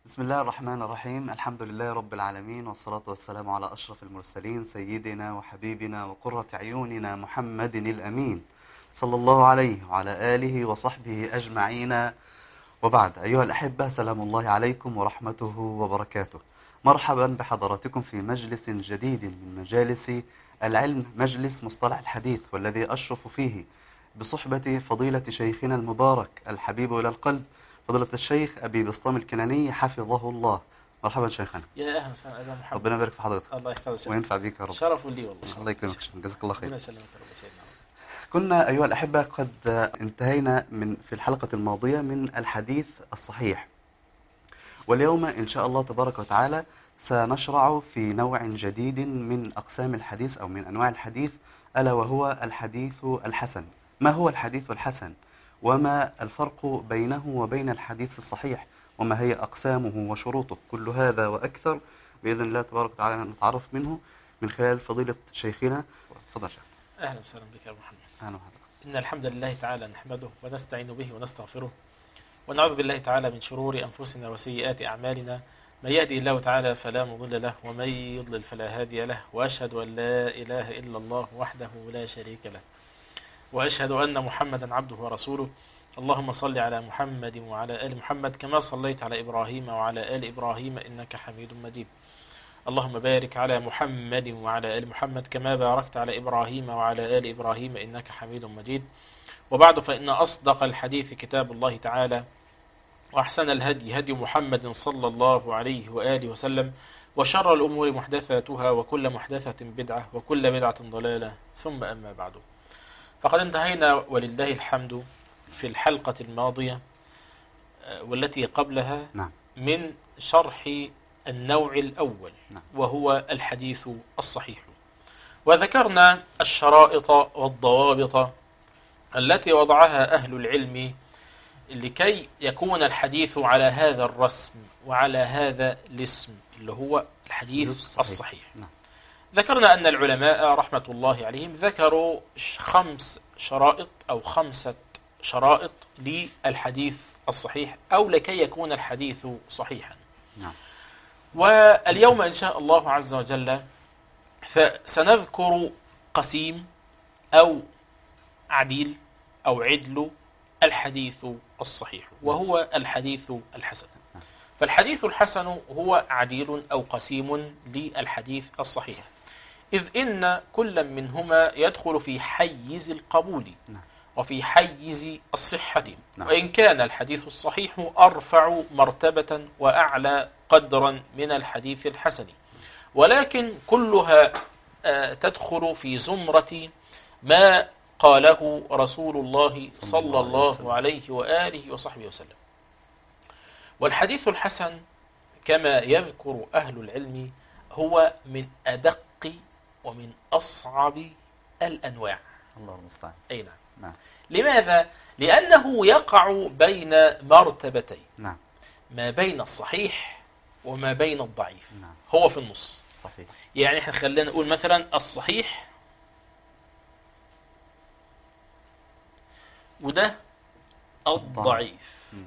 بسم الله الرحمن الرحيم الحمد لله رب العالمين والصلاة والسلام على أشرف المرسلين سيدنا وحبيبنا وقرة عيوننا محمد الأمين صلى الله عليه وعلى آله وصحبه أجمعين وبعد أيها الأحبة سلام الله عليكم ورحمته وبركاته مرحبا بحضراتكم في مجلس جديد من مجالس العلم مجلس مصطلح الحديث والذي أشرف فيه بصحبة فضيلة شيخنا المبارك الحبيب إلى القلب فضيلة الشيخ أبي بسطام الكناني حفظه الله مرحبا شيخنا يا اهلا وسهلا أهلا محمد ربنا يبارك في حضرتك الله يحفظك وينفع بيك يا رب شرف لي والله الله يكرمك شيخنا. جزاك الله خير ربنا يسلمك يا رب سيدنا كنا أيها الأحبة قد انتهينا من في الحلقة الماضية من الحديث الصحيح واليوم إن شاء الله تبارك وتعالى سنشرع في نوع جديد من أقسام الحديث أو من أنواع الحديث ألا وهو الحديث الحسن ما هو الحديث الحسن وما الفرق بينه وبين الحديث الصحيح وما هي أقسامه وشروطه كل هذا وأكثر بإذن الله تبارك وتعالى نتعرف منه من خلال فضيلة شيخنا تفضل شيخ اهلا وسهلا بك يا أبو محمد أهلا وسهلا ان الحمد لله تعالى نحمده ونستعين به ونستغفره ونعوذ بالله تعالى من شرور انفسنا وسيئات اعمالنا من يهدي الله تعالى فلا مضل له ومن يضلل فلا هادي له واشهد ان لا اله الا الله وحده لا شريك له واشهد ان محمدا عبده ورسوله اللهم صل على محمد وعلى ال محمد كما صليت على ابراهيم وعلى ال ابراهيم انك حميد مجيد اللهم بارك على محمد وعلى ال محمد كما باركت على ابراهيم وعلى ال ابراهيم انك حميد مجيد وبعد فان اصدق الحديث كتاب الله تعالى واحسن الهدي هدي محمد صلى الله عليه واله وسلم وشر الامور محدثاتها وكل محدثه بدعه وكل بدعه ضلاله ثم اما بعد فقد انتهينا ولله الحمد في الحلقه الماضيه آه، والتي قبلها نعم من شرح النوع الأول نعم. وهو الحديث الصحيح وذكرنا الشرائط والضوابط التي وضعها أهل العلم لكي يكون الحديث على هذا الرسم وعلى هذا الاسم اللي هو الحديث الصحيح. الصحيح نعم ذكرنا أن العلماء رحمة الله عليهم ذكروا ش- خمس شرائط أو خمسة شرائط للحديث الصحيح أو لكي يكون الحديث صحيحا نعم واليوم إن شاء الله عز وجل فسنذكر قسيم أو عديل أو عدل الحديث الصحيح وهو الحديث الحسن فالحديث الحسن هو عديل أو قسيم للحديث الصحيح إذ إن كل منهما يدخل في حيز القبول نعم. وفي حيز الصحة نعم. وإن كان الحديث الصحيح أرفع مرتبة وأعلى قدرا من الحديث الحسن ولكن كلها آه، تدخل في زمرة ما قاله رسول الله صلى الله عليه وآله وصحبه وسلم والحديث الحسن كما يذكر أهل العلم هو من أدق ومن أصعب الأنواع الله المستعان أي نعم نعم لماذا؟ لأنه يقع بين مرتبتين نعم ما بين الصحيح وما بين الضعيف نعم هو في النص صحيح يعني احنا خلينا نقول مثلا الصحيح وده الضعيف مم.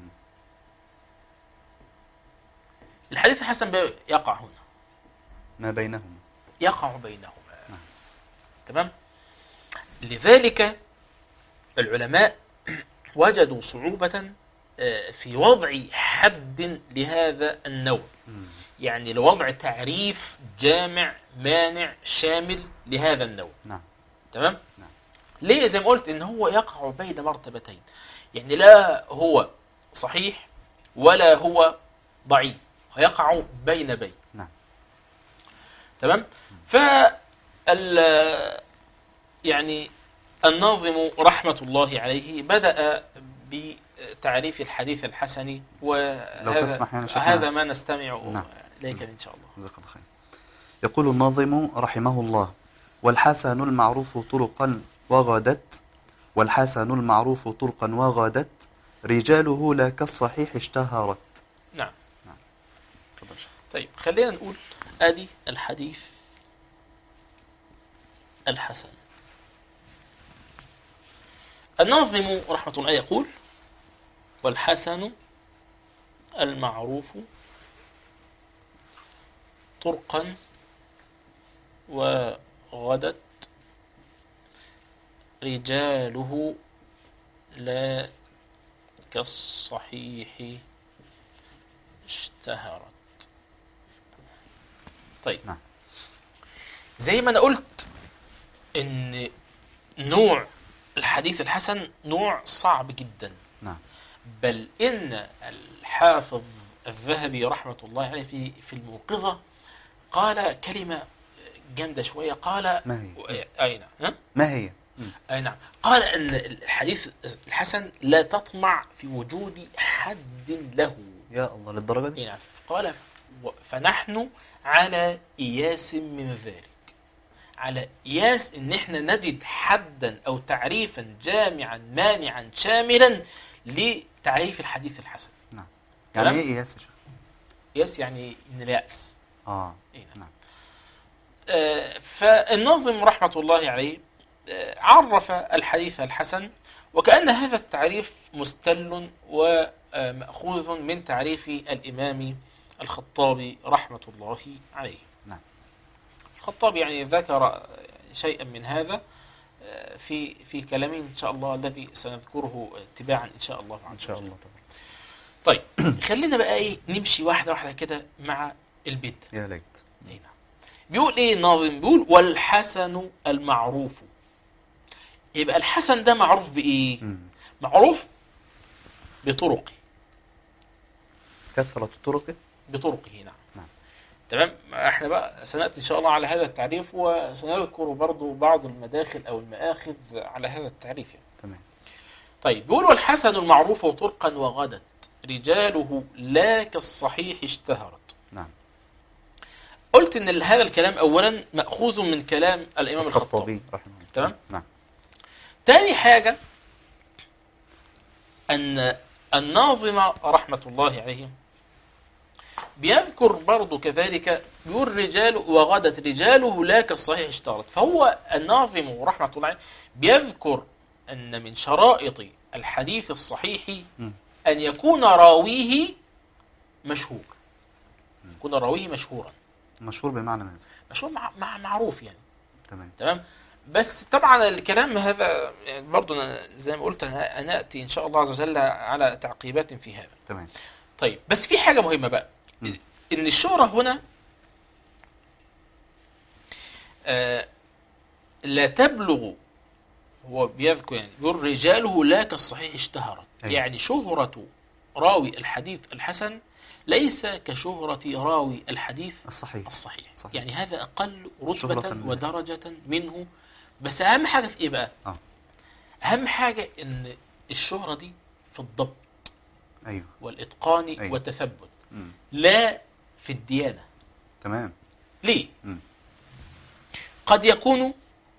الحديث الحسن بي- يقع هنا ما بينهما يقع بينهما نعم. تمام لذلك العلماء وجدوا صعوبة آه، في وضع حد لهذا النوع مم. يعني لوضع تعريف جامع مانع شامل لهذا النوع نعم تمام نعم. ليه زي ما قلت ان هو يقع بين مرتبتين يعني لا هو صحيح ولا هو ضعيف ويقع بين بين نعم تمام ف يعني الناظم رحمة الله عليه بدأ بتعريف الحديث الحسن وهذا تسمح يعني شيخنا. هذا ما نستمع نعم. إليك إن شاء الله جزاك الله خير يقول الناظم رحمه الله والحسن المعروف طرقا وغدت والحسن المعروف طرقا وغدت رجاله لا كالصحيح اشتهرت نعم تفضل شيخ. طيب خلينا نقول ادي الحديث الحسن الناظم رحمة الله يقول والحسن المعروف طرقا وغدت رجاله لا كالصحيح اشتهرت طيب نعم. زي ما انا قلت ان نوع الحديث الحسن نوع صعب جدا نعم بل ان الحافظ الذهبي رحمه الله عليه في في الموقظه قال كلمه جامده شويه قال ما هي اي نعم ها؟ ما هي مم. اي نعم قال ان الحديث الحسن لا تطمع في وجود حد له يا الله للدرجة دي اي نعم قال و- فنحن على اياس من ذلك على اياس ان احنا نجد حدا او تعريفا جامعا مانعا شاملا لتعريف الحديث الحسن نعم يعني تمام؟ ايه قياس يا شيخ ياس يعني من الياس اه اي نعم نعم آه، فالناظم رحمة الله عليه آه، عرف الحديث الحسن وكأن هذا التعريف مستل ومأخوذ من تعريف الإمام الخطابي رحمة الله عليه نعم. الخطابي يعني ذكر شيئا من هذا آه، في في كلامه إن شاء الله الذي سنذكره تباعا إن شاء الله عز ان شاء وجل. الله طبعا طيب خلينا بقى إيه نمشي واحدة واحدة كده مع البدء يا ليت أي نعم. بيقول ايه الناظم بيقول والحسن المعروف يبقى الحسن ده معروف بايه مم. معروف بطرقه كثرة طرقه بطرقه نعم نعم. تمام احنا بقى سناتي ان شاء الله على هذا التعريف وسنذكر برضو بعض المداخل او المآخذ على هذا التعريف يعني. تمام طيب بيقول والحسن المعروف طرقا وغدت رجاله لا كالصحيح اشتهرت نعم قلت ان هذا الكلام اولا ماخوذ من كلام الامام الخطابي الخطابي رحمه الله تمام. نعم تاني حاجة أن الناظم رحمة الله عليه بيذكر برضو كذلك بيقول رجال وغدت رجاله لا كالصحيح اشتهرت فهو الناظم رحمة الله عليه بيذكر أن من شرائط الحديث الصحيح مم. أن يكون راويه مشهور يكون راويه مشهورا مشهور بمعنى ماذا مشهور مع مع معروف يعني تمام تمام بس طبعا الكلام هذا يعني برضو أنا زي ما قلت أنا ناتي ان شاء الله عز وجل على تعقيبات في هذا تمام طيب بس في حاجه مهمه بقى مم. ان الشهره هنا آه لا تبلغ هو بيذكر يعني بيقول رجاله لا كالصحيح اشتهرت أيوة. يعني شهرة راوي الحديث الحسن ليس كشهرة راوي الحديث الصحيح الصحيح صحيح. يعني هذا أقل شهرة رتبة منه. ودرجة منه بس أهم حاجة في إيه بقى؟ آه. أهم حاجة إن الشهرة دي في الضبط ايوه والإتقان أيوة. والتثبت مم. لا في الديانة تمام ليه؟ مم. قد يكون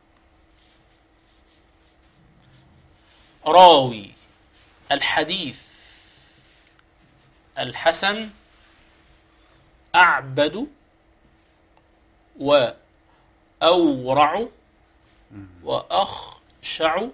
راوي الحديث الحسن أعبد وأورع مم. وأخشع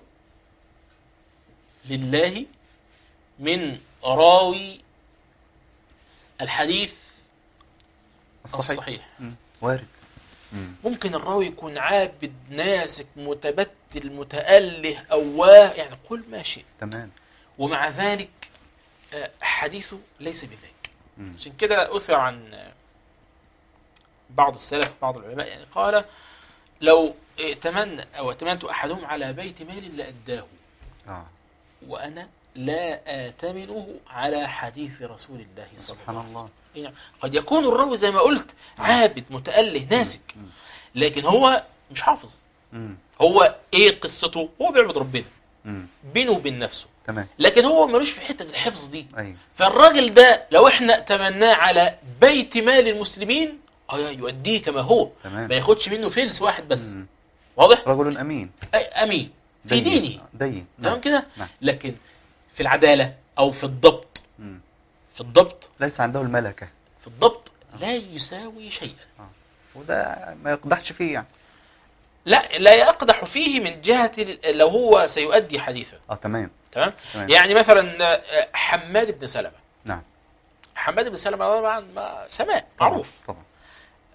لله من راوي الحديث الصحيح, الصحيح مم. وارد مم. ممكن الراوي يكون عابد ناسك متبتل متأله أواه يعني قل ما شئت تمام ومع ذلك آه، حديثه ليس بذاك مم. عشان كده أثر عن آه، بعض السلف بعض العلماء يعني قال لو ائتمن أو ائتمنت أحدهم على بيت مال لأداه اه وأنا لا آتمنه على حديث رسول الله صلى الله سبحان عليه وسلم الله يعني قد يكون الراوي زي ما قلت عابد متأله ناسك مم. لكن هو مش حافظ مم. هو ايه قصته هو بيعبد ربنا مم. بينه وبين نفسه تمام لكن هو ملوش في حته الحفظ دي ايوه فالراجل ده لو احنا تمناه على بيت مال المسلمين اه يؤديه كما هو تمام ما ياخدش منه فلس واحد بس مم. واضح رجل امين أي امين في دين. دينه دين تمام نعم. كده نعم. لكن في العداله او في الضبط مم. في الضبط ليس عنده الملكه في الضبط لا يساوي شيئا وده ما يقدحش فيه يعني لا لا يقدح فيه من جهه ال- لو هو سيؤدي حديثا اه تمام تمام تمام يعني مثلا آه، حماد بن سلمه نعم حماد بن سلمه طبعا ما سماء طبعاً. معروف طبعا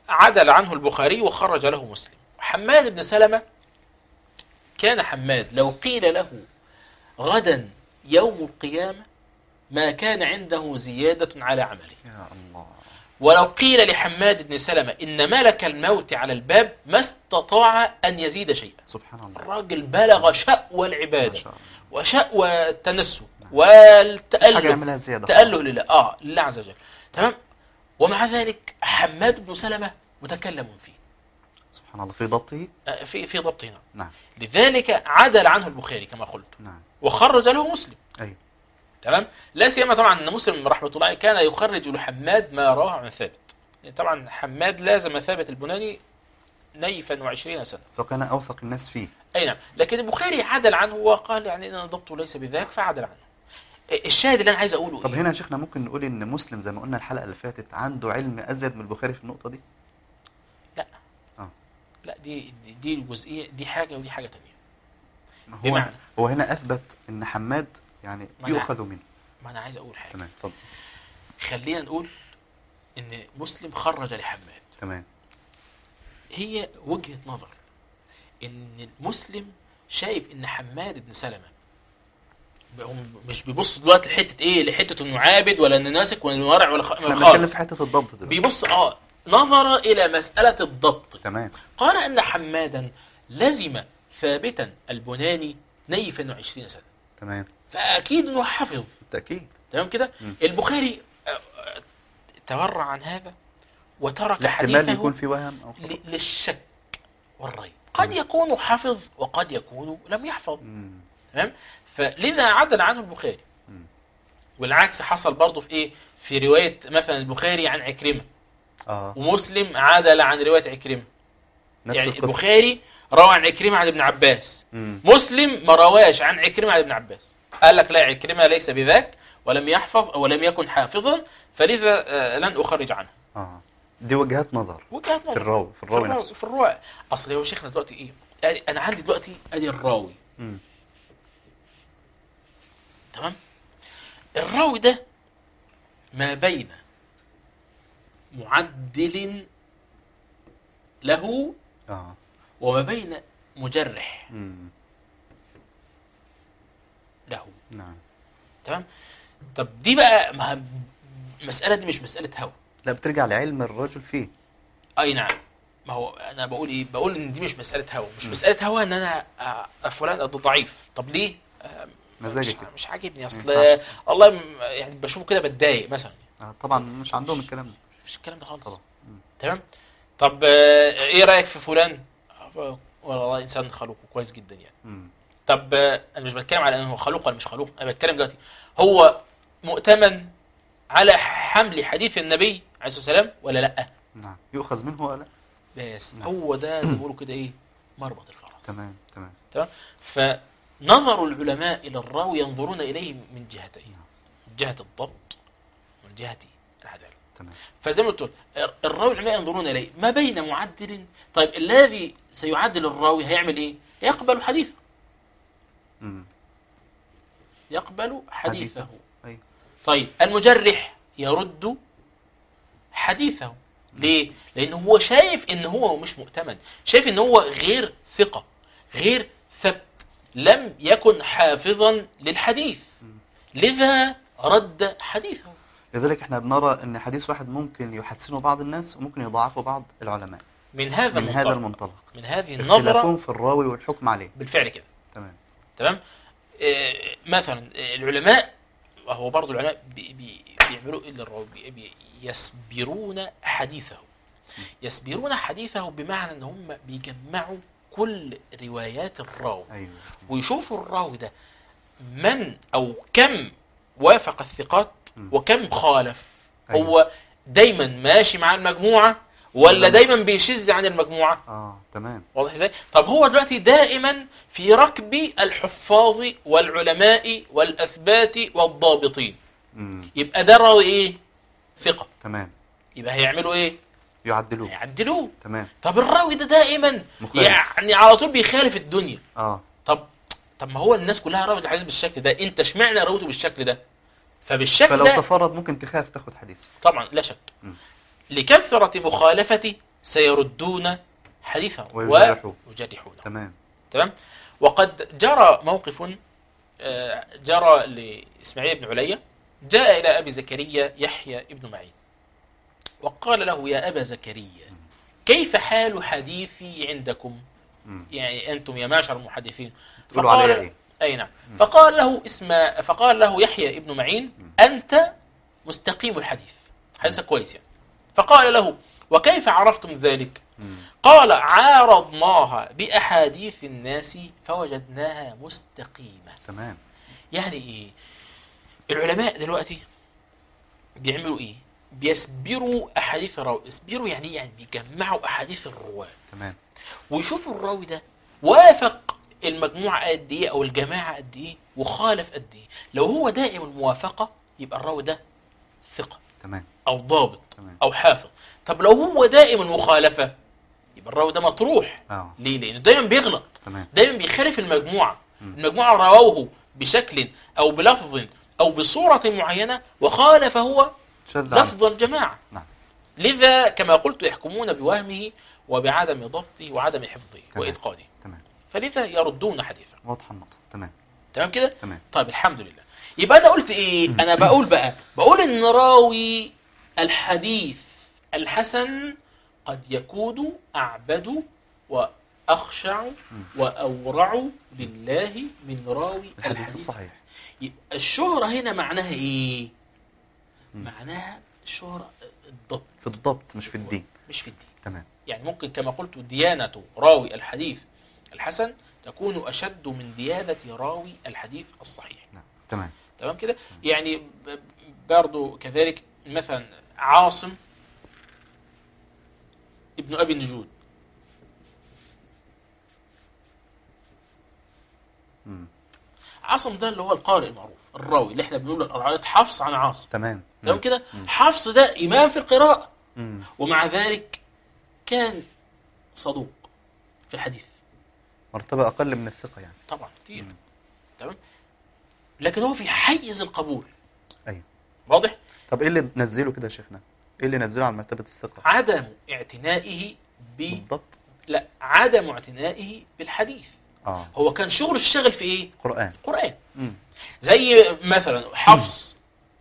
عدل عنه البخاري وخرج له مسلم حماد بن سلمة كان حماد لو قيل له غدا يوم القيامة ما كان عنده زيادة على عمله يا الله ولو قيل لحماد بن سلمة إن ملك الموت على الباب ما استطاع أن يزيد شيئا سبحان الله الراجل بلغ شأوى ما العبادة شاء الله وشأوى التنسك مفيش حاجة والتأله يعملها زيادة تأله خالص. لله اه لله عز وجل تمام ومع ذلك حماد بن سلمة متكلم فيه سبحان الله في ضبطه آه، في في ضبط هنا نعم لذلك عدل عنه البخاري كما قلت نعم وخرج له مسلم أيوه تمام لا سيما طبعا ان مسلم رحمه الله عليه كان يخرج لحماد ما رواه عن ثابت يعني طبعا حماد لازم ثابت البناني نيفا وعشرين سنة فكان أوثق الناس فيه أي نعم لكن البخاري عدل عنه وقال يعني أن ضبطه ليس بذاك فعدل عنه الشاهد اللي أنا عايز أقوله طب إيه؟ هنا يا شيخنا ممكن نقول إن مسلم زي ما قلنا الحلقة اللي فاتت عنده علم أزيد من البخاري في النقطة دي لا دي دي- دي الجزئية دي حاجة ودي حاجة تانية ما هو بمعنى هو هنا أثبت إن حماد يعني ما أنا- يؤخذ منه ما أنا عايز أقول حاجة تمام اتفضل خلينا نقول إن مسلم خرج لحماد تمام هي وجهة نظر ان المسلم شايف ان حماد بن سلمة هو مش بيبص دلوقتي لحته ايه لحته انه عابد ولا انه ناسك ولا انه ورع ولا خ... احنا بنتكلم خالص في حتة الضبط دلوقتي بيبص اه نظر الى مساله الضبط تمام قال ان حمادا لزم ثابتا البناني نيفا وعشرين سنه تمام فاكيد انه حفظ بالتأكيد تمام كده مم. البخاري آه، آه، تورع عن هذا وترك الاحتمال حديثه يكون في وهم أو خطأ ل- للشك والريب قد يكون حفظ وقد يكون لم يحفظ مم. تمام فلذا عدل عنه البخاري مم. والعكس حصل برضه في ايه في روايه مثلا البخاري عن عكرمه اه ومسلم عدل عن روايه عكرمه نفس يعني القصة البخاري روى عن عكرمه عن ابن عباس مم. مسلم ما رواش عن عكرمه عن ابن عباس قال لك لا عكرمه ليس بذاك ولم يحفظ او لم يكن حافظا فلذا آه، لن اخرج عنه اه دي وجهات نظر وجهه في نظر الراوي في الراوي نفسه في الرواية اصل هو شيخنا دلوقتي ايه يعني انا عندي دلوقتي ادي الراوي مم. تمام الراوي ده ما بين معدل له اه وما بين مجرح مم. له نعم تمام طب دي بقى ما المسألة دي مش مسألة هوى لا بترجع لعلم الرجل فيه اي نعم ما هو انا بقول ايه بقول ان دي مش مسألة هوى مش مسألة هوى ان انا آه، فلان ده ضعيف طب ليه آه، مزاجك مش, كده. مش عاجبني اصل ينفعش. والله م- يعني بشوفه كده بتضايق مثلا آه طبعا مش عندهم الكلام ده مش الكلام ده خالص طبعا مم. تمام طب آه، ايه رايك في فلان آه، والله انسان خلوق كويس جدا يعني مم. طب آه، انا مش بتكلم على انه هو خلوق ولا مش خلوق انا بتكلم دلوقتي هو مؤتمن على حمل حديث النبي عليه الصلاه والسلام ولا لا نعم يؤخذ منه ولا بس نعم. هو ده زي ما بيقولوا كده ايه مربط الفرس تمام تمام تمام فنظر العلماء الى الراوي ينظرون اليه من جهتين من جهه الضبط ومن جهه العداله تمام فزي ما قلت الراوي العلماء ينظرون اليه ما بين معدل طيب الذي سيعدل الراوي هيعمل ايه يقبل حديثه مم. يقبل حديثه حديثه. أيوة. طيب المجرح يرد حديثه ليه لانه هو شايف ان هو مش مؤتمن شايف ان هو غير ثقه غير ثبت لم يكن حافظا للحديث لذا رد حديثه لذلك احنا بنرى ان حديث واحد ممكن يحسنه بعض الناس وممكن يضاعفه بعض العلماء من هذا من هذا المنطلق المنطلق من هذه النظره اختلافهم في الراوي والحكم عليه بالفعل كده تمام تمام آه، مثلا آه، العلماء وهو برضو العلماء بي بي بيعملوا ايه للراوي بي بي يسبرون حديثه يسبرون حديثه بمعنى ان هم بيجمعوا كل روايات الراوي ايوه ويشوفوا الراوي ده من او كم وافق الثقات م. وكم خالف أيوة. هو دايما ماشي مع المجموعه ولا ولا- دايما بيشذ عن المجموعه اه تمام واضح ازاي؟ طب هو دلوقتي دائما في ركب الحفاظ والعلماء والاثبات والضابطين مم. يبقى ده راوي ايه؟ ثقه تمام يبقى هيعملوا ايه؟ يعدلوه هيعدلوه تمام طب الراوي ده دائما مخالف. يعني على طول بيخالف الدنيا اه طب طب ما هو الناس كلها روت الحديث بالشكل ده انت اشمعنى روته بالشكل ده؟ فبالشكل فلو ده تفرد ممكن تخاف تاخد حديثه طبعا لا شك مم. لكثرة مخالفة سيردون حديثه ويجرحون. ويجرحونه تمام تمام وقد جرى موقف آه، جرى لإسماعيل بن عليا جاء إلى أبي زكريا يحيى ابن معين وقال له يا أبا زكريا كيف حال حديثي عندكم مم. يعني أنتم يا معشر المحدثين تقولوا عليها إيه؟ أي نعم فقال له اسم فقال له يحيى ابن معين أنت مستقيم الحديث حديثك كويس يعني فقال له وكيف عرفتم ذلك مم. قال عارضناها بأحاديث الناس فوجدناها مستقيمة تمام يعني إيه العلماء دلوقتي بيعملوا إيه بيسبروا أحاديث الراوي يسبروا يعني إيه؟ يعني بيجمعوا أحاديث الرواة تمام ويشوفوا الراوي ده وافق المجموعة قد إيه أو الجماعة قد إيه وخالف قد إيه لو هو دائم الموافقة يبقى الراوي ده ثقة تمام أو ضابط تمام أو حافظ طب لو هو دائم المخالفة يبقى الراوي ده مطروح اه ليه؟ لأنه دايما بيغلط تمام دايما بيخالف المجموعة مم. المجموعة رووه بشكل أو بلفظ أو بصورة معينة وخالف هو شد عنه. لفظ الجماعة نعم لذا كما قلت يحكمون بوهمه وبعدم ضبطه وعدم حفظه تمام. وإتقانه تمام فلذا يردون حديثه واضحه النقطه تمام تمام كده تمام طيب الحمد لله يبقى انا قلت ايه انا بقول بقى بقول ان راوي الحديث الحسن قد يكون اعبد واخشع واورع لله من راوي الحديث الصحيح يبقى الشهرة هنا معناها ايه مم. معناها الشهرة الضبط في الضبط مش في الدين مش في الدين تمام يعني ممكن كما قلت ديانة راوي الحديث الحسن تكون أشد من ديانة راوي الحديث الصحيح نعم تمام تمام كده يعني ب- برضو كذلك مثلا عاصم ابن أبي النجود مم. عاصم ده اللي هو القارئ المعروف الراوي اللي احنا بنقول الرواية حفص عن عاصم تمام تمام مم. كده حفص ده إمام في القراءة مم. ومع ذلك كان صدوق في الحديث مرتبه اقل من الثقه يعني طبعا كتير مم. تمام لكن هو في حيز القبول ايوه واضح طب ايه اللي نزله كده يا شيخنا ايه اللي نزله على مرتبه الثقه عدم اعتنائه ب بالضبط لا عدم اعتنائه بالحديث اه هو كان شغل الشغل في ايه قران قرآن مم. زي مثلا حفص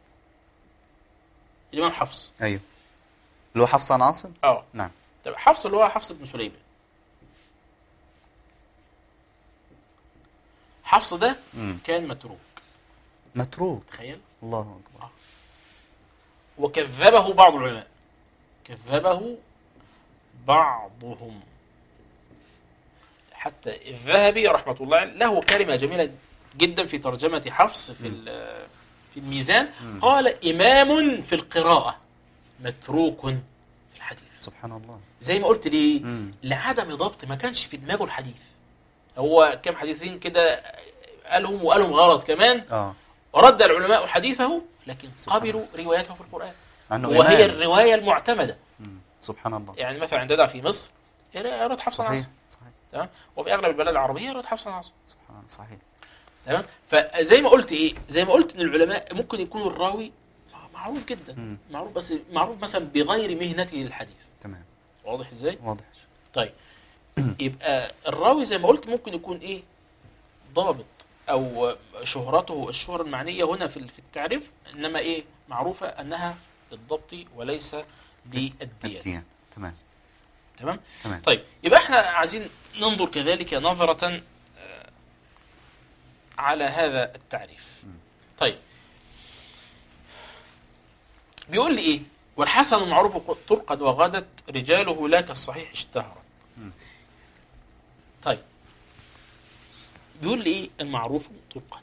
الامام حفص ايوه اللي هو حفص عن عاصم اه نعم طب حفص اللي هو حفص بن سليمان حفص ده مم. كان متروك متروك تخيل الله اكبر وكذبه بعض العلماء كذبه بعضهم حتى الذهبي رحمة الله عليه له كلمة جميلة جدا في ترجمة حفص في ال- في الميزان قال إمام في القراءة متروك في الحديث سبحان الله زي ما قلت ليه مم. لعدم ضبط ما كانش في دماغه الحديث هو كم حديثين كده قالهم وقالهم غلط كمان اه ورد العلماء حديثه لكن سبحان قبلوا روايته في القرآن عنه وهي إمام. الرواية المعتمدة مم. سبحان الله يعني مثلا عندنا في مصر يرد حفص عن صحيح عاصم صحيح تمام وفي اغلب البلاد العربيه يرد حفص عن عاصم سبحان الله صحيح تمام فزي ما قلت ايه زي ما قلت ان العلماء ممكن يكون الراوي معروف جدا مم. معروف بس معروف مثلا بغير مهنته للحديث تمام واضح ازاي واضح طيب يبقى الراوي زي ما قلت ممكن يكون ايه ضابط او شهرته الشهرة المعنية هنا في في التعريف انما ايه معروفة انها للضبط وليس للديانة الديان تمام تمام تمام طيب يبقى احنا عايزين ننظر كذلك نظرة آه، على هذا التعريف طيب بيقول لي ايه والحسن المعروف طرقا وغدت رجاله لا كالصحيح اشتهرت مم. طيب بيقول لي ايه المعروف طرقا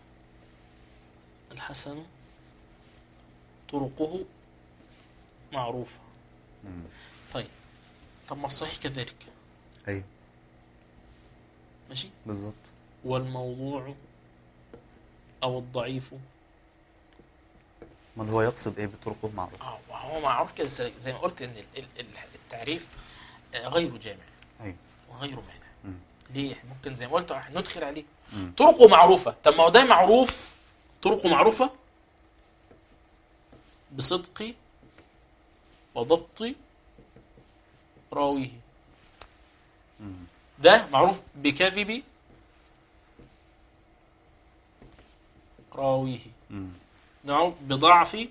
الحسن طرقه معروفة مم. طيب طب ما الصحيح كذلك ايوه ماشي بالظبط والموضوع او الضعيف امال هو يقصد ايه بطرقه معروف اه وهو معروف كده زي زي ما قلت ان ال- ال- ال- التعريف آه، غير جامع ايوه وغير مانع مم. ليه ممكن زي ما قلت ندخل عليه مم. طرقه معروفه طب ما هو ده معروف طرقه معروفه بصدق وضبط راويه مم. ده معروف بكذب راويه مم. ده معروف بضعف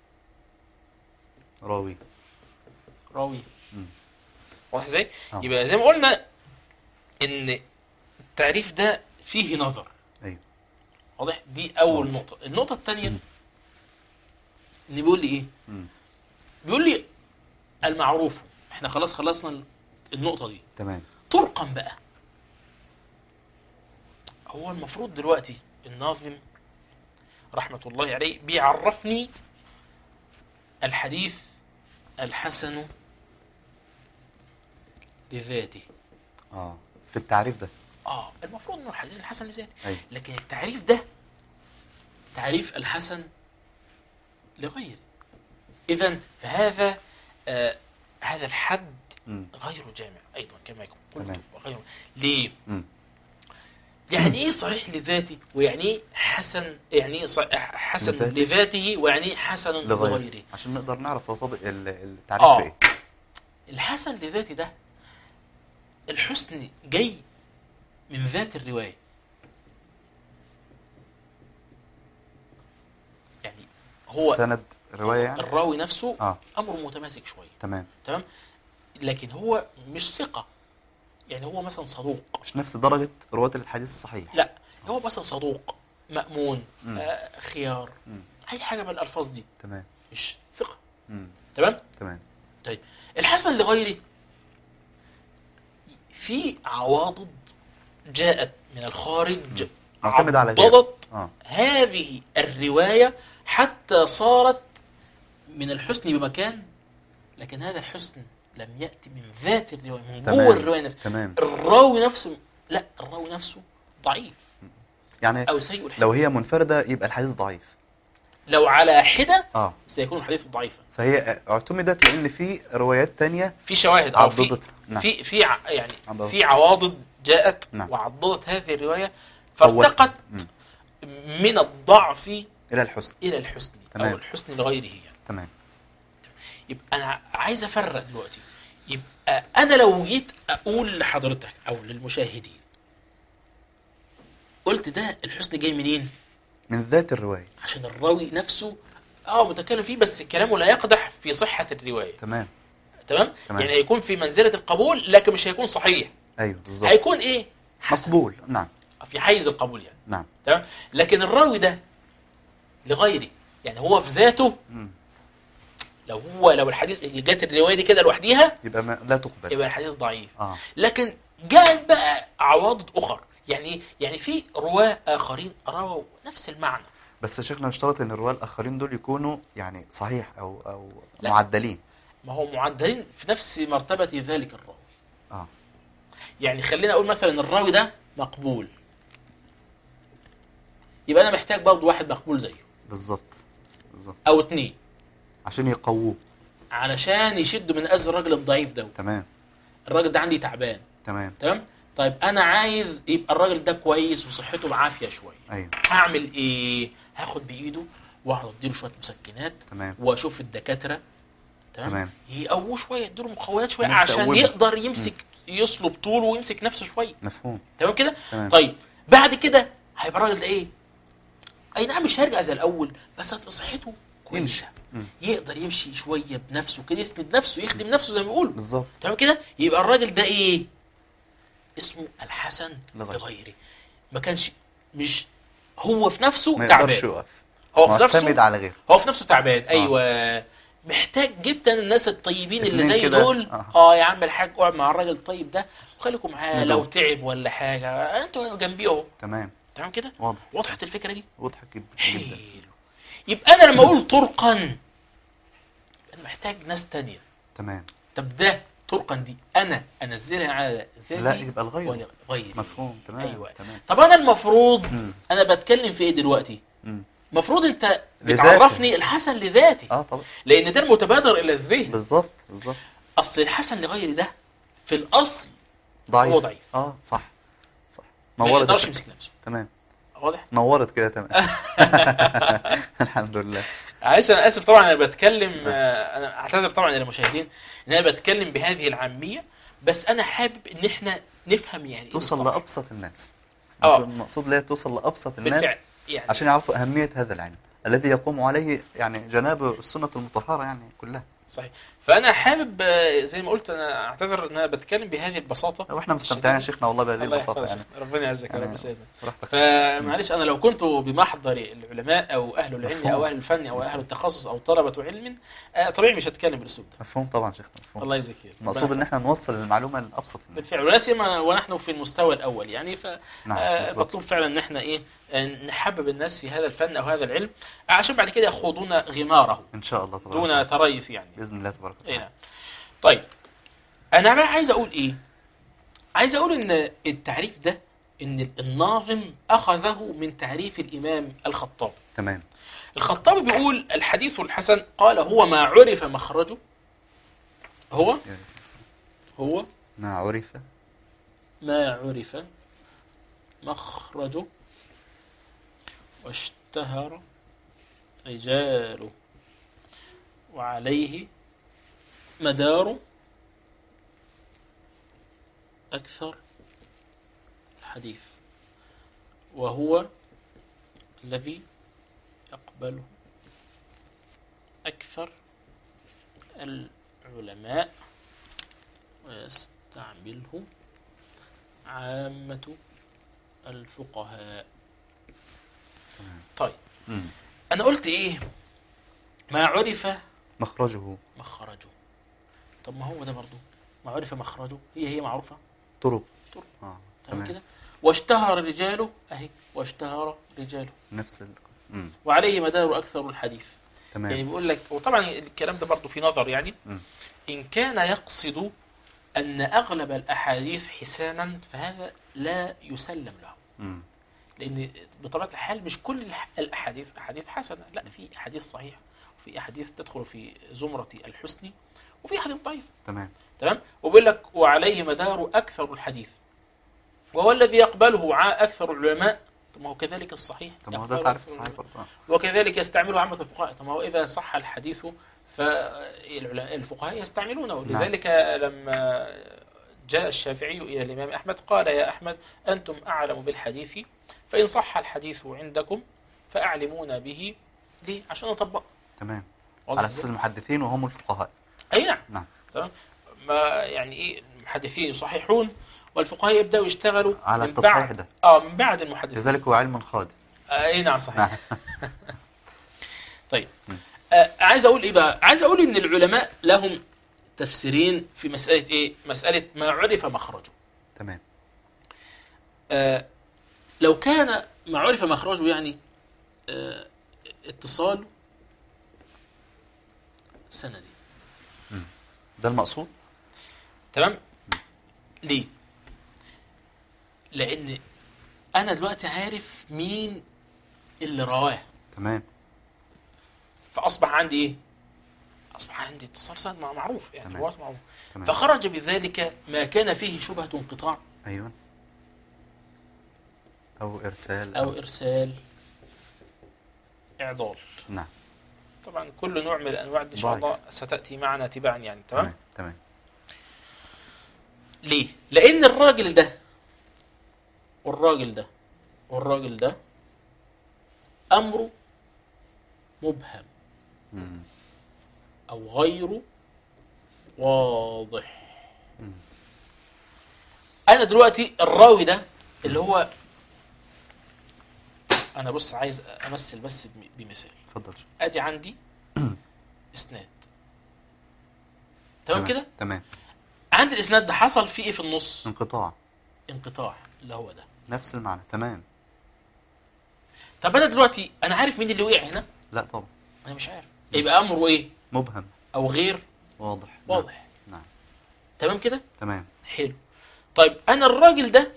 راوي راويه مم. واضح ازاي؟ آه. يبقى زي ما قلنا ان التعريف ده فيه نظر ايوه واضح دي اول واضح. نقطه النقطه الثانيه ان بيقول لي ايه مم. بيقول لي المعروف احنا خلاص خلصنا النقطه دي تمام طرقا بقى هو المفروض دلوقتي الناظم رحمة الله عليه بيعرفني الحديث الحسن لذاته اه في التعريف ده اه المفروض انه الحديث الحسن لذاته ايوه لكن التعريف ده تعريف الحسن لغيره اذا فهذا آه هذا الحد مم. غير جامع ايضا كما يكون تمام. قلت غير ليه مم. يعني ايه صحيح لذاته ويعني ايه حسن يعني ايه ص- حسن لذاته. لذاته ويعني ايه حسن لغيره لغيره عشان نقدر نعرف هو طابق ال- التعريف آه. في ايه الحسن لذاته ده الحسن جاي من ذات الروايه يعني هو سند روايه يعني الراوي نفسه اه امره متماسك شويه تمام تمام لكن هو مش ثقه يعني هو مثلا صدوق مش نفس درجه رواه الحديث الصحيح لا هو مثلا صدوق مأمون مم. آه خيار مم. اي حاجه من الالفاظ دي تمام مش ثقه مم. تمام تمام طيب الحسن لغيره في عواضد جاءت من الخارج معتمد على غيره. عضدت اه هذه الروايه حتى صارت من الحسن بمكان لكن هذا الحسن لم ياتي من ذات الروايه من تمام. جوه الروايه نفسها تمام الراوي نفسه لا الراوي نفسه ضعيف يعني او سيء الحفظ لو هي منفرده يبقى الحديث ضعيف لو على حده اه سيكون الحديث ضعيفا فهي اعتمدت لان في روايات تانية في شواهد او في عضدت نعم في في ع- يعني عضدت. في عواضد جاءت نعم. وعضدت هذه الروايه قوت. فارتقت مم. من الضعف الى الحسن الى الحسن تمام. او الحسن لغيره يعني تمام يبقى انا عايز افرق دلوقتي يبقى انا لو جيت اقول لحضرتك او للمشاهدين قلت ده الحسن جاي منين من ذات الروايه عشان الراوي نفسه اه متكلم فيه بس كلامه لا يقدح في صحه الروايه تمام تمام تمام. يعني هيكون في منزله القبول لكن مش هيكون صحيح ايوه بالظبط هيكون ايه حسن مقبول نعم في حيز القبول يعني نعم تمام لكن الراوي ده لغيره يعني هو في ذاته مم. لو هو لو الحديث جت الروايه دي كده لوحديها يبقى ما لا تقبل يبقى الحديث ضعيف اه لكن جاءت بقى عواضد اخر يعني يعني في رواه اخرين رووا نفس المعنى بس يا شيخنا يشترط ان الرواه الاخرين دول يكونوا يعني صحيح او او لا. معدلين ما هو معدلين في نفس مرتبه ذلك الراوي اه يعني خلينا اقول مثلا الراوي ده مقبول يبقى انا محتاج برضه واحد مقبول زيه بالظبط بالظبط او اتنين عشان يقووه علشان يشدوا من أذى الراجل الضعيف ده تمام الراجل ده عندي تعبان تمام تمام طيب انا عايز يبقى الراجل ده كويس وصحته بعافيه شويه ايوه هعمل ايه هاخد بايده واقعد اديله شويه مسكنات تمام واشوف الدكاتره تمام, تمام. يقووه شويه يديله مقويات شويه الناس عشان تقومه. يقدر يمسك يصلب طوله ويمسك نفسه شويه مفهوم تمام كده تمام. طيب بعد كده هيبقى الراجل ده ايه اي نعم مش هيرجع زي الاول بس هتبقى صحته كويسه يمشي. مم. يقدر يمشي شويه بنفسه كده يسند نفسه يخدم نفسه زي ما بيقولوا بالظبط تمام كده يبقى الراجل ده ايه اسمه الحسن لغيره. لغيره ما كانش مش هو في نفسه ما يقدرش تعبان يقف هو في معتمد نفسه على غيره هو في نفسه تعبان ايوه محتاج جدا الناس الطيبين اللي اتنين زي كده. دول آه. اه يا عم الحاج اقعد مع الراجل الطيب ده وخليكم معاه اسندوه. لو تعب ولا حاجه انتوا جنبيه اهو تمام تمام كده واضح وضحت الفكره دي واضح جدا حلو جدا يبقى انا لما اقول طرقا انا محتاج ناس تانية تمام طب ده طرقا دي انا انزلها على ذاتي لا يبقى الغير ولا غيري مفهوم تمام ايوه تمام طب انا المفروض مم. انا بتكلم في ايه دلوقتي مم. المفروض انت لذاتي. بتعرفني الحسن لذاتي اه طبعا لان ده المتبادر الى الذهن بالظبط بالظبط اصل الحسن لغيري ده في الاصل ضعيف هو ضعيف. اه صح صح ما نورت يقدرش يا شيخ. يمسك نفسه تمام واضح نورت كده تمام الحمد لله معلش انا اسف طبعا انا بتكلم آه، انا اعتذر طبعا الى المشاهدين ان انا بتكلم بهذه العاميه بس انا حابب ان احنا نفهم يعني ايه توصل مصطلح. لابسط الناس آه. المقصود ليه توصل لابسط الناس بالفعل يعني عشان يعرفوا اهميه هذا العلم الذي يقوم عليه يعني جناب السنه المطهره يعني كلها صحيح فانا حابب آه، زي ما قلت انا اعتذر ان انا بتكلم بهذه البساطه واحنا مستمتعين يا شيخنا والله بهذه الله البساطه يحفظك يعني ربنا يعزك يا يعني رب سيدنا براحتك فمعلش انا لو كنت بمحضر العلماء او اهل العلم مفهوم. او اهل الفن او اهل التخصص او طلبه علم آه، طبيعي مش هتكلم بالاسلوب ده مفهوم طبعا شيخنا مفهوم الله يجزيك خير المقصود ان احنا نوصل المعلومه لابسط الناس بالفعل ولا سيما ونحن في المستوى الاول يعني ف نعم آه، بالضبط مطلوب فعلا ان احنا ايه آه، نحبب الناس في هذا الفن او هذا العلم عشان بعد كده يخوضون غماره ان شاء الله تبارك دون وتعالى. تريث يعني باذن الله تبارك اي وتعالى نعم طيب انا بقى عايز اقول ايه عايز اقول ان التعريف ده ان الناظم اخذه من تعريف الامام الخطابي تمام الخطابي بيقول الحديث الحسن قال هو ما عرف مخرجه هو هو ما عرف ما عرف مخرجه واشتهر رجاله وعليه مدار أكثر الحديث وهو الذي يقبله أكثر العلماء ويستعمله عامة الفقهاء تمام. طيب مم. أنا قلت إيه ما عرف مخرجه مخرجه طب ما هو ده برضو ما عرف مخرجه هي هي معروفة طرق طرق. اه تمام تمام كده واشتهر رجاله أهي واشتهر رجاله نفس ال... مم. وعليه مدار أكثر الحديث تمام يعني بيقول لك وطبعا الكلام ده برضو في نظر يعني مم. إن كان يقصد أن أغلب الأحاديث حسانا فهذا لا يسلم له مم. لأن بطبيعة الحال مش كل الح- الأحاديث أحاديث حسنة لا في أحاديث صحيحة وفي أحاديث تدخل في زمرة الحسن وفي أحاديث ضعيفة تمام تمام وبيقول لك وعليه مدار أكثر الحديث وهو الذي يقبله ع- أكثر العلماء طب ما هو كذلك الصحيح طب ما هو ده يقبله تعرف أكثر الصحيح العلماء. برضه آه. وكذلك يستعمله عامة الفقهاء طب ما هو إذا صح الحديث فالفقهاء يستعملونه نعم. لذلك لما جاء الشافعي إلى الإمام أحمد قال يا أحمد أنتم أعلم بالحديث فإن صح الحديث عندكم فأعلمونا به ليه؟ عشان نطبق تمام واضح على اساس إزاي؟ المحدثين وهم الفقهاء أي نعم نعم تمام ما يعني إيه المحدثين يصححون والفقهاء يبدأوا يشتغلوا على من التصحيح بعد ده اه من بعد المحدثين لذلك هو علم خادم اي نعم صحيح نعم طيب م. آه عايز اقول ايه بقى عايز اقول ان العلماء لهم تفسيرين في مساله ايه مساله ما عرف مخرجه تمام آه لو كان ما عرف مخرجه يعني آه اتصال سندي ده المقصود تمام ليه لان انا دلوقتي عارف مين اللي رواه تمام فاصبح عندي ايه اصبح عندي اتصال سند مع- معروف يعني تمام. هو معروف تمام فخرج بذلك ما كان فيه شبهة انقطاع ايوه او ارسال أو إرسال إعضال نعم طبعا كل نوع من الأنواع دي إن شاء ضعيف. الله ستأتي معنا تباعا يعني تمام تمام تمام ليه؟ لأن الراجل ده والراجل ده والراجل ده أمره مبهم مم. أو غير واضح مم. أنا دلوقتي الراوي ده اللي هو أنا بص عايز أمثل بس بم- بمثال اتفضل شيخ. ادي عندي اسناد تمام كده تمام عندي الاسناد ده حصل فيه ايه في النص انقطاع انقطاع اللي هو ده نفس المعنى تمام طب انا دلوقتي انا عارف مين اللي وقع هنا لا طبعا انا مش عارف يبقى امره ايه مبهم او غير واضح نعم. واضح نعم تمام كده تمام حلو طيب انا الراجل ده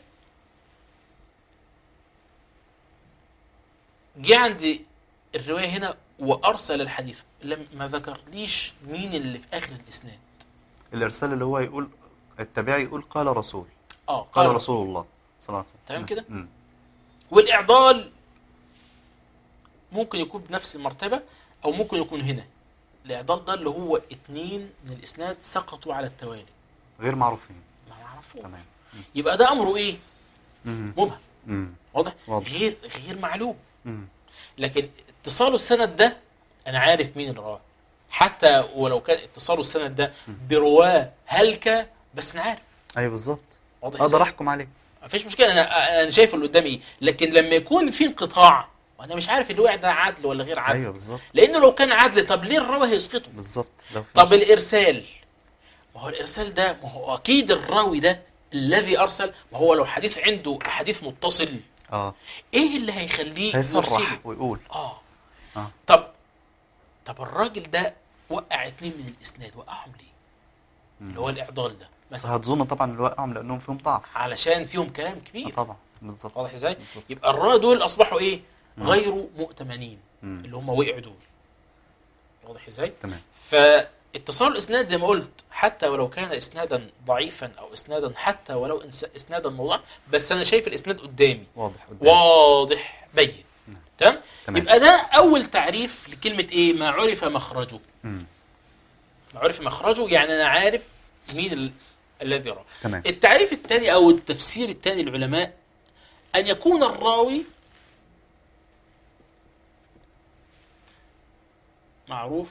جه عندي الروايه هنا وارسل الحديث لم ما ذكرليش مين اللي في اخر الاسناد الارسال اللي هو يقول التابعي يقول قال رسول اه قال رسول الله صلى الله عليه وسلم تمام مم. كده؟ مم. والإعضال ممكن يكون بنفس المرتبة او ممكن يكون هنا الاعضال ده اللي هو اتنين من الاسناد سقطوا على التوالي غير معروفين ما نعرفوش تمام يبقى ده امره ايه مم. مبهم مم. واضح واضح. غير غير معلوم مم. لكن اتصال السند ده انا عارف مين اللي رواه حتى ولو كان اتصال السند ده برواه هلكة بس انا عارف ايوه بالظبط واضح اقدر إزاي؟ احكم عليه مفيش مشكله انا انا شايف اللي قدامي ايه لكن لما يكون في انقطاع وانا مش عارف اللي وقع ده عدل ولا غير عدل ايوه بالظبط لانه لو كان عدل طب ليه الراوي هيسقطه بالظبط لو في طب مشكلة. الارسال ما هو الارسال ده ما هو اكيد الراوي ده الذي ارسل ما هو لو حديث عنده حديث متصل اه ايه اللي هيخليه يرسله هيصرح ويقول اه اه طب طب الراجل ده وقع اتنين من الاسناد وقعهم ليه اللي هو الاعضال ده مثلا هتظن طبعا اللي وقعهم لانهم فيهم ضعف علشان فيهم كلام آه كبير طبعا بالظبط واضح ازاي بالظبط. يبقى الراوي دول اصبحوا ايه غير مؤتمنين مم. اللي هم وقعوا دول واضح ازاي تمام فاتصال الاسناد زي ما قلت حتى ولو كان اسنادا ضعيفا او اسنادا حتى ولو إنس- اسنادا موضوعا بس انا شايف الاسناد قدامي واضح قدامي. واضح بين نعم. تمام تمام. يبقى ده اول تعريف لكلمه ايه ما عرف مخرجه مم. ما عرف مخرجه يعني انا عارف مين ال... الذي يرى تمام التعريف الثاني او التفسير الثاني للعلماء ان يكون الراوي معروف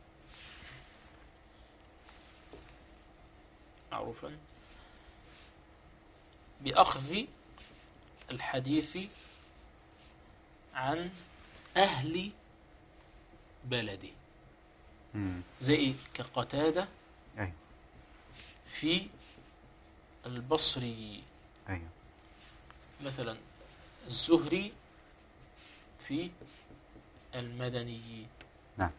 معروفا باخذ الحديث عن اهل بلده مم. زي إيه؟ كقتاده ايوه في البصري ايوه مثلا الزهري في المدني نعم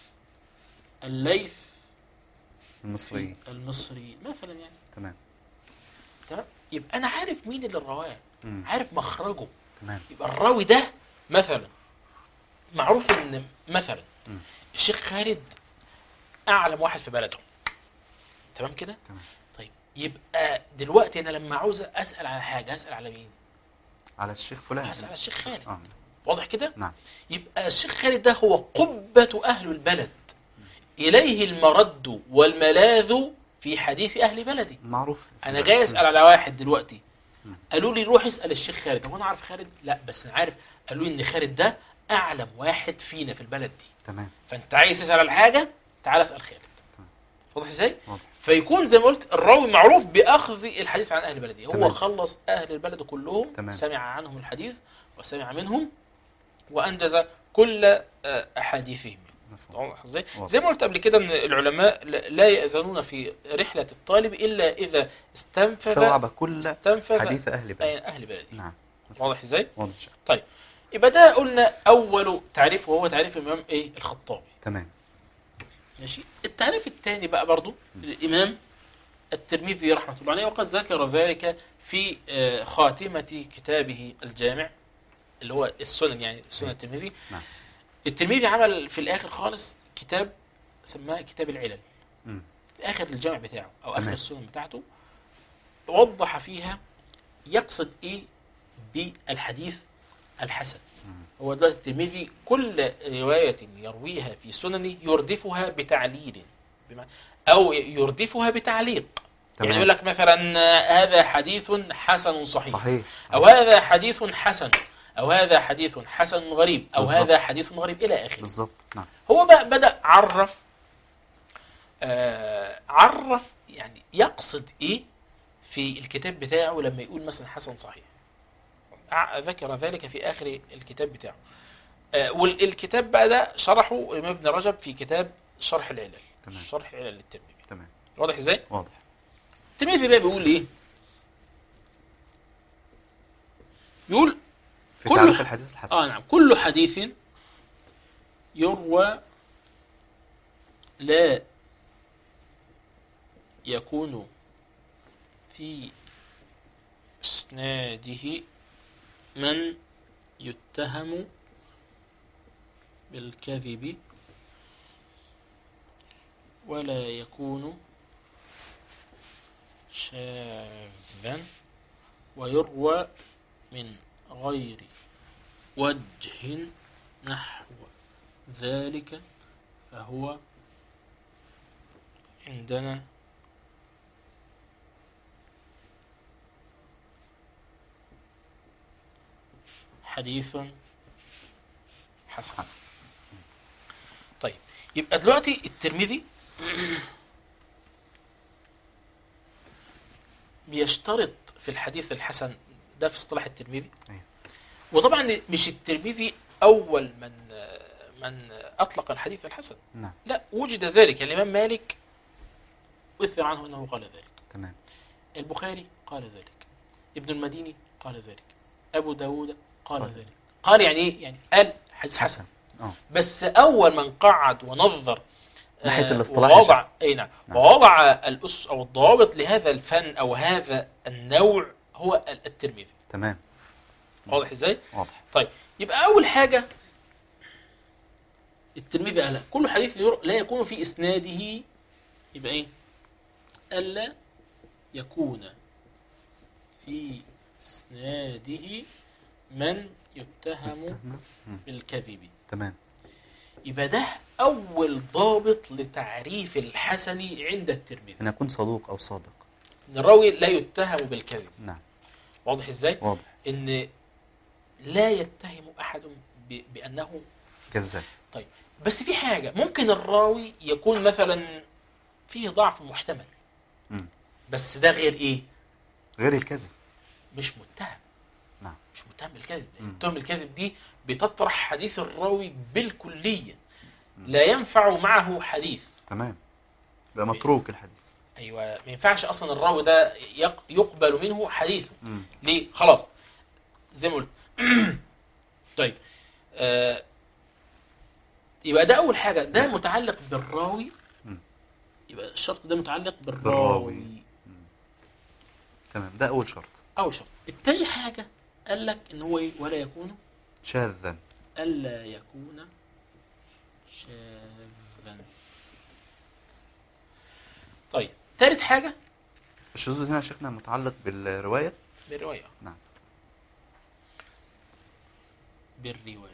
الليث في المصري المصري مثلا يعني تمام تمام يبقى انا عارف مين اللي رواه مم. عارف مخرجه تمام يبقى الراوي ده مثلا معروف ان مثلا مم. الشيخ خالد اعلم واحد في بلده تمام كده تمام طيب يبقى دلوقتي انا لما عاوز اسال على حاجه اسال على مين على الشيخ فلان اسال على الشيخ خالد اه واضح كده نعم يبقى الشيخ خالد ده هو قبة أهل البلد إليه المرد والملاذ في حديث أهل بلدي معروف أنا جاي أسأل على واحد دلوقتي مم. قالوا لي روح اسأل الشيخ خالد هو أنا أعرف خالد؟ لا بس أنا عارف قالوا لي إن خالد ده أعلم واحد فينا في البلد دي تمام فأنت عايز تسأل على حاجة تعال اسأل خالد تمام. واضح إزاي؟ واضح فيكون زي ما قلت الراوي معروف بأخذ الحديث عن أهل بلده هو تمام. خلص أهل البلد كلهم تمام. سمع عنهم الحديث وسمع منهم وأنجز كل آه، أحاديثهم مفهوم واضح ازاي؟ واضح. زي ما قلت قبل كده ان العلماء لا- لا يأذنون في رحلة الطالب الا اذا استنفذ استوعب كل استنفذ حديث اهل بلد أي اهل بلده نعم واضح ازاي؟ واضح طيب يبقى ده قلنا اول تعريف وهو تعريف الامام ايه الخطابي تمام ماشي التعريف الثاني بقى برضو للامام الترمذي رحمه الله عليه وقد ذكر ذلك في آه، خاتمه كتابه الجامع اللي هو السنن يعني سنن الترمذي نعم. الترمذي عمل في الاخر خالص كتاب سماه كتاب العلل مم. في اخر الجامع بتاعه او اخر تمام. السنن بتاعته وضح فيها يقصد ايه بالحديث الحسن هو دلوقتي الترمذي كل رواية يرويها في سننه يردفها بتعليل بمعنى أو يردفها بتعليق تمام. يعني يقول لك مثلا آه، هذا حديث حسن صحيح صحيح أو هذا حديث حسن أو هذا حديث حسن غريب أو بالظبط. هذا حديث غريب إلى آخره بالظبط نعم هو بقى بدأ عرف آه عرف يعني يقصد ايه في الكتاب بتاعه لما يقول مثلا حسن صحيح ع- ذكر ذلك في اخر الكتاب بتاعه آه والكتاب بقى ده شرحه الامام ابن رجب في كتاب شرح العلل تمام. شرح علل للترمذي تمام واضح ازاي واضح الترمذي بقى بيقول ايه بيقول في كل تعريف ح- الحديث الحسن اه نعم كل حديث يروى لا يكون في اسناده من يتهم بالكذب ولا يكون شاذا ويروى من غير وجه نحو ذلك فهو عندنا حديث حسن حسن طيب يبقى دلوقتي الترمذي بيشترط في الحديث الحسن ده في اصطلاح الترمذي أيوة. وطبعا مش الترمذي اول من من اطلق الحديث الحسن نعم لا وجد ذلك يعني الامام مالك اثر عنه انه قال ذلك تمام البخاري قال ذلك ابن المديني قال ذلك ابو داود قال قال. ذلك قال يعني ايه يعني قال حديث حسن حسن اه بس اول من قعد ونظر ناحية آه، الاصطلاح يا ووضع اي نعم نعم. ووضع الاسس او الضوابط لهذا الفن او هذا النوع هو ال- الترمذي تمام واضح ازاي واضح طيب يبقى اول حاجه الترمذي قال كل حديث ير- لا يكون في اسناده يبقى ايه الا يكون في اسناده من يتهم تمام. مم. بالكذب تمام يبقى ده أول ضابط لتعريف الحسن عند الترمذي ان يكون صدوق او صادق إن الراوي لا يتهم بالكذب نعم واضح إزاي؟ واضح إن لا يتهم أحد ب- بأنه كذاب طيب بس في حاجة ممكن الراوي يكون مثلا فيه ضعف محتمل مم. بس ده غير إيه؟ غير الكذب مش متهم نعم مش متهم بالكذب مم. التهم بالكذب دي بتطرح حديث الراوي بالكلية لا ينفع معه حديث تمام يبقى متروك الحديث ايوه ما ينفعش اصلا الراوي ده يق- يقبل منه حديثه مم. ليه خلاص زي ما قلت طيب آه يبقى ده اول حاجه ده متعلق بالراوي مم. يبقى الشرط ده متعلق بالراوي, بالراوي. تمام ده اول شرط اول شرط التاني حاجه قال لك ان هو ايه ولا يكون شاذا الا يكون شاذا طيب تالت حاجه الشذوذ هنا يا شيخنا متعلق بالروايه بالروايه نعم بالرواية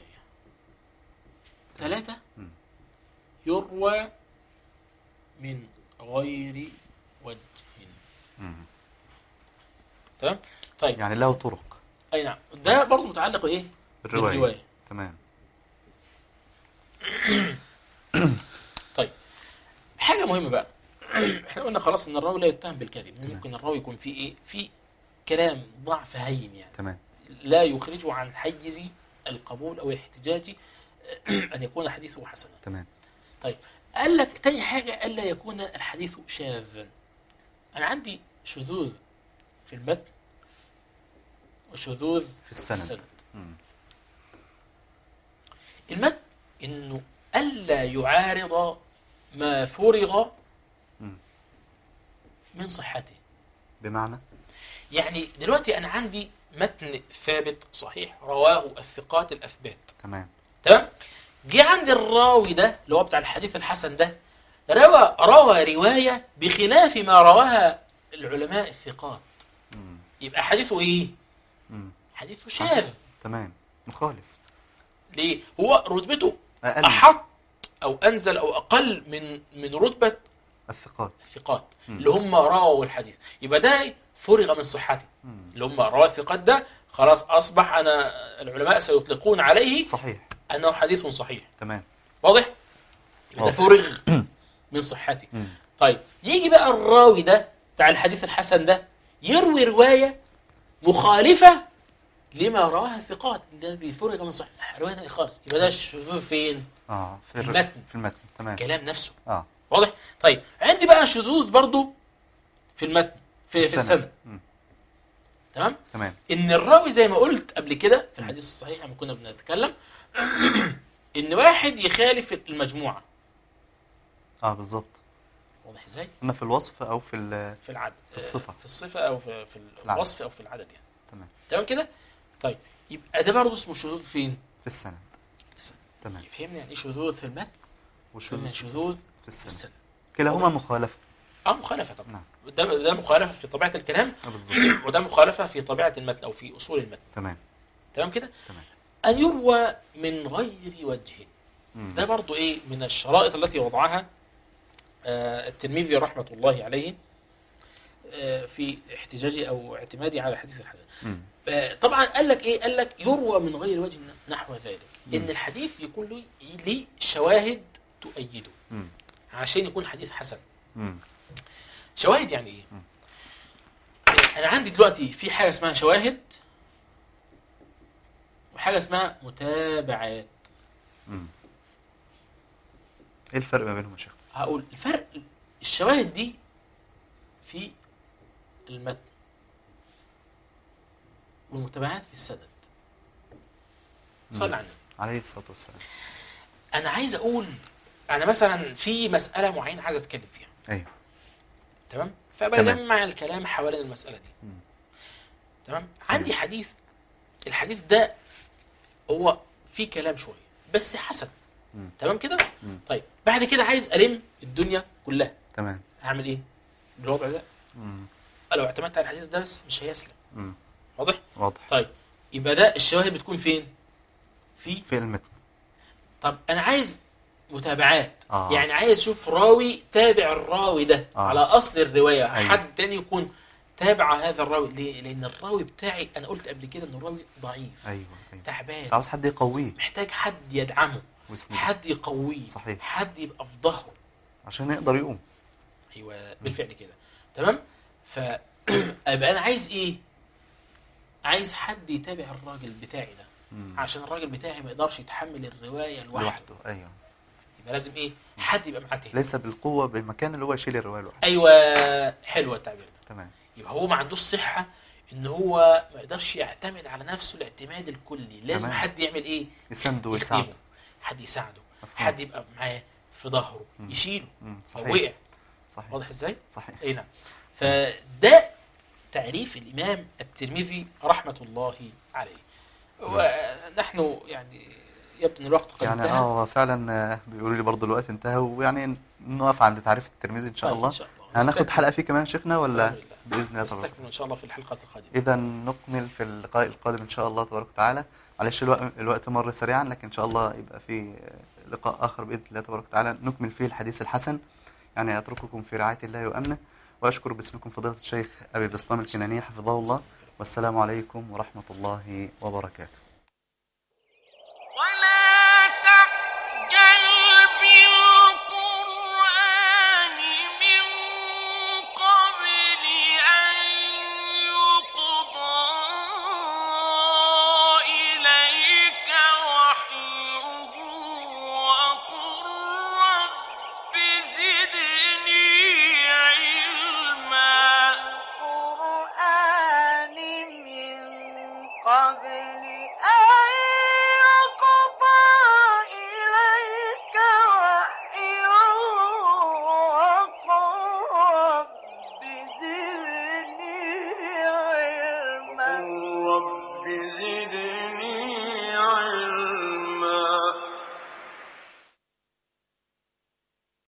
ثلاثة مم. يروى من غير وجه مم. تمام طيب يعني له طرق اي نعم ده برضه متعلق بايه بالروايه بالرواية تمام طيب حاجة مهمة بقى احنا قلنا خلاص ان الراوي لا يتهم بالكذب تمام. ممكن الراوي يكون فيه ايه في كلام ضعف هين يعني تمام لا يخرجه عن حيز القبول او الاحتجاج ان يكون حديثه حسنا تمام طيب قال لك تاني حاجة ألا يكون الحديث شاذا أنا عندي شذوذ في المتن وشذوذ في السند مم. المتن إنه ألا يعارض ما فرغ مم. من صحته بمعنى يعني دلوقتي أنا عندي متن ثابت صحيح رواه الثقات الأثبات تمام تمام جه عند الراوي ده اللي هو بتاع الحديث الحسن ده روى روى رواية بخلاف ما رواها العلماء الثقات مم. يبقى حديثه ايه؟ مم. حديثه شاذ تمام مخالف ليه؟ هو رتبته اقل احط او انزل او اقل من من رتبه الثقات الثقات مم. اللي هم رووا الحديث يبقى ده فرغ من صحته مم. اللي هم رواه الثقات ده خلاص اصبح انا العلماء سيطلقون عليه صحيح انه حديث صحيح تمام واضح؟ يبقى ده واضح. فرغ من صحته مم. طيب يجي بقى الراوي ده بتاع الحديث الحسن ده يروي روايه مخالفه لما رواها الثقات ده بيفرغ من صحة روايه ثانيه خالص يبقى ده الشذوذ فين؟ اه في في الر- المتن. في المتن تمام الكلام نفسه اه واضح؟ طيب عندي بقى شذوذ برضو في المتن في, في السند مم. تمام؟ تمام ان الراوي زي ما قلت قبل كده في الحديث الصحيح لما كنا بنتكلم ان واحد يخالف المجموعه اه بالظبط واضح ازاي؟ قلنا في الوصف او في ال- في العدد في الصفة. في الصفه او في, في العدد. الوصف او في العدد يعني تمام تمام كده؟ طيب يبقى ده برضه اسمه شذوذ فين؟ في السند في السند. تمام فهمنا يعني ايه شذوذ في المتن؟ والشذوذ فهمنا في السند. شذوذ في في السند السند كلاهما مخالفة اه مخالفه طبعا نعم ده ده مخالفه في طبيعه الكلام آه بالظبط وده مخالفه في طبيعه المتن او في اصول المتن تمام تمام كده؟ تمام ان يروى من غير وجه مم. ده برضو ايه من الشرائط التي وضعها آه، الترمذي رحمه الله عليه آه، في احتجاجه او اعتمادي على الحديث الحسن مم. آه، طبعا قال لك ايه قال لك يروى من غير وجه نحو ذلك مم. ان الحديث يكون له ليه شواهد تؤيده مم. عشان يكون حديث حسن مم. شواهد يعني ايه مم. انا عندي دلوقتي في حاجه اسمها شواهد وحاجه اسمها متابعات مم. ايه الفرق ما بينهم يا شيخ؟ هقول الفرق الشواهد دي في المتن والمتابعات في السند صلى مم. على النبي عليه الصلاه والسلام انا عايز اقول انا مثلا في مساله معينه عايز اتكلم فيها ايوه تمام تمام. فبجمع الكلام حوالين المساله دي مم. تمام عندي حديث الحديث ده هو فيه كلام شويه بس حسن مم. تمام كده مم. طيب بعد كده عايز الم الدنيا كلها تمام هعمل ايه بالوضع ده مم. لو اعتمدت على الحديث ده بس مش هيسلم مم. واضح واضح طيب يبقى ده الشواهد بتكون فين في في المتن طب انا عايز متابعات آه. يعني عايز اشوف راوي تابع الراوي ده آه. على اصل الروايه أيوة. حد تاني يكون تابع هذا الراوي ليه لان الراوي بتاعي انا قلت قبل كده ان الراوي ضعيف ايوه ايوه تعبان انت عاوز حد يقويه محتاج حد يدعمه ويسنده حد يقويه صحيح. حد يبقى في ظهره عشان يقدر يقوم ايوه بالفعل كده تمام فابقى انا عايز ايه عايز حد يتابع الراجل بتاعي ده مم. عشان الراجل بتاعي ما يقدرش يتحمل الروايه لوحده لوحده ايوه يبقى لازم ايه حد يبقى معاه تاني ليس بالقوه بالمكان اللي هو يشيل الروايه لوحده ايوه حلوه التعبير ده تمام يبقى هو ما عندوش صحه ان هو ما يقدرش يعتمد على نفسه الاعتماد الكلي لازم تمام. حد يعمل ايه يسنده يخدمه ويساعده حد يساعده مفهوم. حد يبقى معاه في ظهره مم. يشيله مم. لو صحيح وقع صحيح واضح ازاي صحيح اي نعم فده تعريف الامام الترمذي رحمه الله عليه ونحن يعني يبدو ان الوقت قد يعني انتهى اه هو فعلا آه، بيقولوا لي برضو الوقت انتهى ويعني نقف عند تعريف الترمذي ان شاء طيب، الله ان شاء الله هناخد نستكمل- حلقه فيه كمان شيخنا ولا بإذن الله. باذن الله تبارك نستكمل ان شاء الله في الحلقات القادمه اذا نكمل في اللقاء القادم ان شاء الله تبارك وتعالى معلش الوقت الوقت مر سريعا لكن ان شاء الله يبقى في لقاء اخر باذن الله تبارك وتعالى نكمل فيه الحديث الحسن يعني اترككم في رعايه الله وامنه واشكر باسمكم فضيله الشيخ ابي بسطام الكناني حفظه الله والسلام عليكم ورحمه الله وبركاته